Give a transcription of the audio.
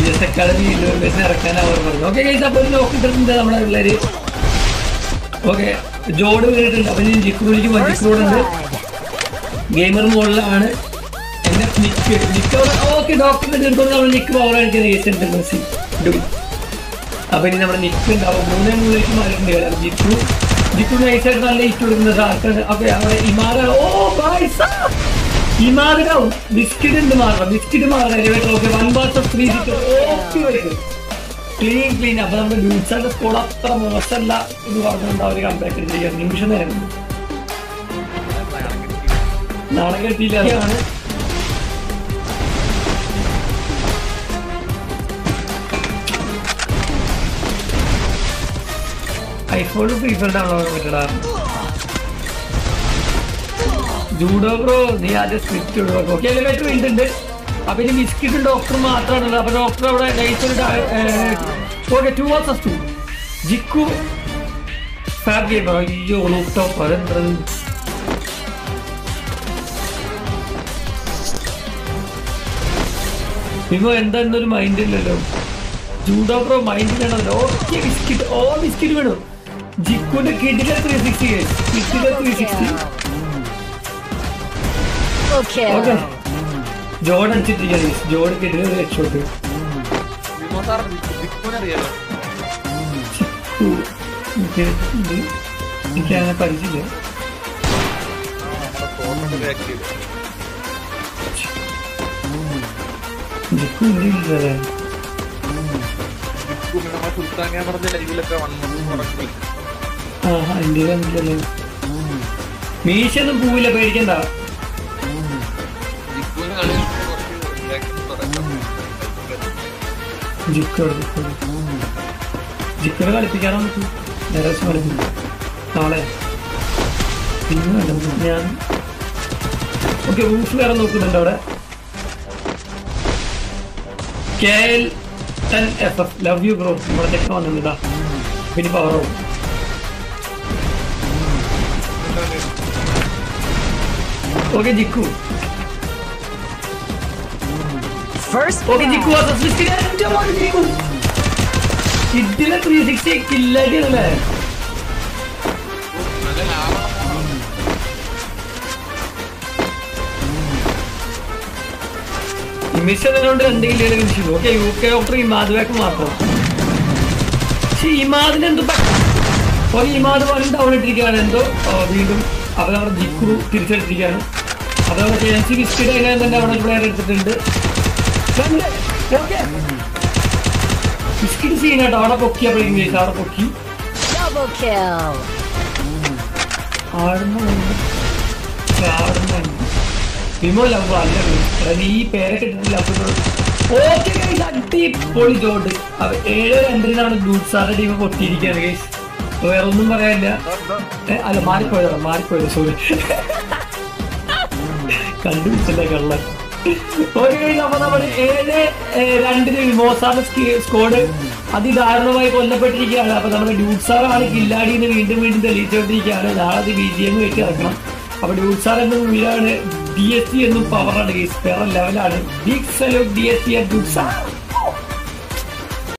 S academy innovation ഇറക്കാൻ അവർ പറഞ്ഞു okay guys അപ്പോൾ നോക്കിയിട്ടുണ്ട് നമ്മുടെ പിള്ളേര് ഓക്കെ ജോഡ് വീണിട്ടുണ്ട് അപ്പൊ ഞാൻ ജിക്രൂലിക്ക് ജിക്രൂടുണ്ട് ഗെയിമർ മുകളിലാണ് എന്റെ നിക്ക് നിക്ക് ഓക്കെ ഡോക്ടറിന്റെ തീർത്തോണ്ട് നമ്മൾ നിക്ക് പവർ കാണിക്കുന്ന കേസ് മെസ്സി ഡുബി അപ്പൊ ഇനി നമ്മുടെ നിക്ക് ഉണ്ടാവും മൂന്നേ മൂന്നിലേക്ക് മാറിയിട്ടുണ്ട് കാരണം ജിക്കു ജിക്കു നൈസായിട്ട് നല്ല ഇറ്റ് കൊടുക്കുന്ന സാർക്കാണ് അപ്പൊ അവിടെ ഇമാറ ഓ പൈസ ഇമാറിനാവും ബിസ്കിറ്റ് ഉണ്ട് മാറണം ബിസ്കിറ്റ് മാറണം എലിവേറ്റർ ഓക്കെ വൺ ബാസ് ഓഫ് ത്രീ ഓക്കെ വരും ക്ലീൻ ക്ലീൻ അപ്പൊ നമ്മുടെ ഡ്യൂട്ട്സാന്റെ സ്കോഡ് അത്ര മോശമല്ല എന്ന് പറഞ്ഞുകൊണ്ട് അവർ കമ്പാക്ട് ചെയ്യാൻ നിമിഷം നേരം കൊണ്ട്. നാളെ കെട്ടിയില്ല ഐഫോൺ ഫ്രീ ഫയർ ഡൗൺലോഡ് പറ്റടാ ജൂഡോ ബ്രോ നീ ആദ്യം സ്ക്രിപ്റ്റ് ഒഴിവാക്കും ഓക്കെ എലിവേറ്റർ വീണ്ടുണ്ട് അപ്പൊ ഇനി ബിസ്കിറ്റ് ഡോക്ടർ മാത്രമാണുള്ളത് അപ്പൊ ഡോക്ടർ അവിടെ നൈസ് ഒരു ഓക്കെ ടു വാസസ് ടു ജിക്കു ഫാബ് ഗെയിം അയ്യോ ടോപ്പ് അതെന്തത് ഇപ്പൊ എന്താ എന്നൊരു മൈൻഡ് ഇല്ലല്ലോ ജൂഡോ ബ്രോ മൈൻഡ് വേണമല്ലോ ഓക്കെ ബിസ്കിറ്റ് ഓ ബിസ്കിറ്റ് വേണം ജിക്കുന്റെ കിഡിലെ ത്രീ സിക്സ്റ്റി കിഡിലെ three sixty Double kill. Okay ജോഡ് അടിച്ചിട്ടിരിക്കുകയാണ് ജോഡ് കിഡിലെ രക്ഷോട്ട് വിമോ സാർ ദിക്കുവിനെ അറിയാലോ എനിക്ക് അങ്ങനെ പരിചയമില്ല നമ്മുടെ ഫോട്ടോ ബാക്ക് ചെയ്തു ജിക്കു ഇന്ത്യയിലല്ലേ ദിക്കു പിന്നെ നമ്മുടെ സുൽത്താൻ ക്യാമറന്റെ ലൈവിലൊക്കെ വൺ മന്ത് തുടങ്ങി ആ ഇന്ത്യയിലല്ലേ മീശൊന്നും പോവില്ല പേടിക്കണ്ട ദിക്കുവിന് കളി കുറച്ച് back ൽ തുടക്കം. ജിക്കോ ജിക്കോടെ കളിപ്പിക്കാനോ പറ്റും നേരെ ദിവസം കളിപ്പിക്കും നാളെ പിന്നെ വേണ്ട, ഞാൻ ഓക്കെ റൂഫ് വേറെ നോക്കുന്നുണ്ട് അവിടെ K L ten F F love you bro നമ്മുടെ ചെക്കൻ വന്നിട്ടാ പിന്നെ പവർ ആവും ഓക്കെ ജിക്കു First ഓക്കെ ജിക്കു blood. കിഡിലെ ത്രീ സിക്സ്റ്റി കില്ലാടിയല്ലേ നല്ല ലാഭമാണ് മിസ് അതിനോണ്ട് രണ്ട് കില്ലുകൾ ഫിനിഷ് ചെയ്തു ഓക്കെ യു കെ ഡോക്ടർ ഇമാദ് ബാക്ക് മാത്രം പക്ഷെ ഇമാദിന് എന്തോ ഓക്കെ ഇമാദ് വൺ ഡൗൺ ഇട്ടിരിക്കുകയാണ് എന്തോ ആ, വീണ്ടും അപ്പോൾ നമ്മുടെ ജിക്കു തിരിച്ചെടുത്തിരിക്കുകയാണ് അപ്പോൾ നമ്മുടെ ചേച്ചി ബിസ്കിറ്റ് എങ്ങനെ തന്നെ അവിടെ പ്ലെയർ എടുത്തിട്ടുണ്ട് രണ്ട് ഓക്കെ ബിസ്കിറ്റ് സീനാട്ടോ അവിടെ പൊക്കി അപ്പോൾ ഇംഗ്ലീഷ് അവിടെ പൊക്കി Double kill. ആടുന്നുണ്ട് ആടുന്നുണ്ട് വിമോ ലവ് അല്ല അതായത് ഈ പേരൊക്കെ ഇട്ടിട്ടില്ല ഓക്കെ അടിപൊളി ജോഡ് അപ്പൊ ഏഴ് രണ്ടിനാണ് ഡൂട്ട്സാറുടെ ടീം പൊട്ടിയിരിക്കുകയാണ് ഗൈസ് വേറെ ഒന്നും പറയാനില്ല ഏ, അല്ല മാറിപ്പോയതാ മാറിപ്പോയത് സോറി കണ്ടുപിടിച്ചല്ലേ കള്ളൻ ഓക്കെ ഗൈസ് അപ്പൊ നമ്മുടെ ഏഴ് ഏ, രണ്ടിന് വിമോസാറിന്റെ സ്കോഡ് അതിദാരുണമായി കൊല്ലപ്പെട്ടിരിക്കുകയാണ് അപ്പൊ നമ്മുടെ ഡ്യൂട്ട്സാറാണ് കില്ലാടിന്ന് വീണ്ടും വീണ്ടും തെളിയിച്ചുകൊണ്ടിരിക്കുകയാണ് നാളെ അത് ബി ജി എം വെച്ച് ഇറക്കണം അപ്പൊ ഡ്യൂട്ട്സാർ എന്ന മൂവിലാണ് ഡി എസ് സി എന്നും പവറാണ് ഗൈസ് വേറെ ലെവലാണ് big salute D S C ഡ്യൂട്ട്സാർ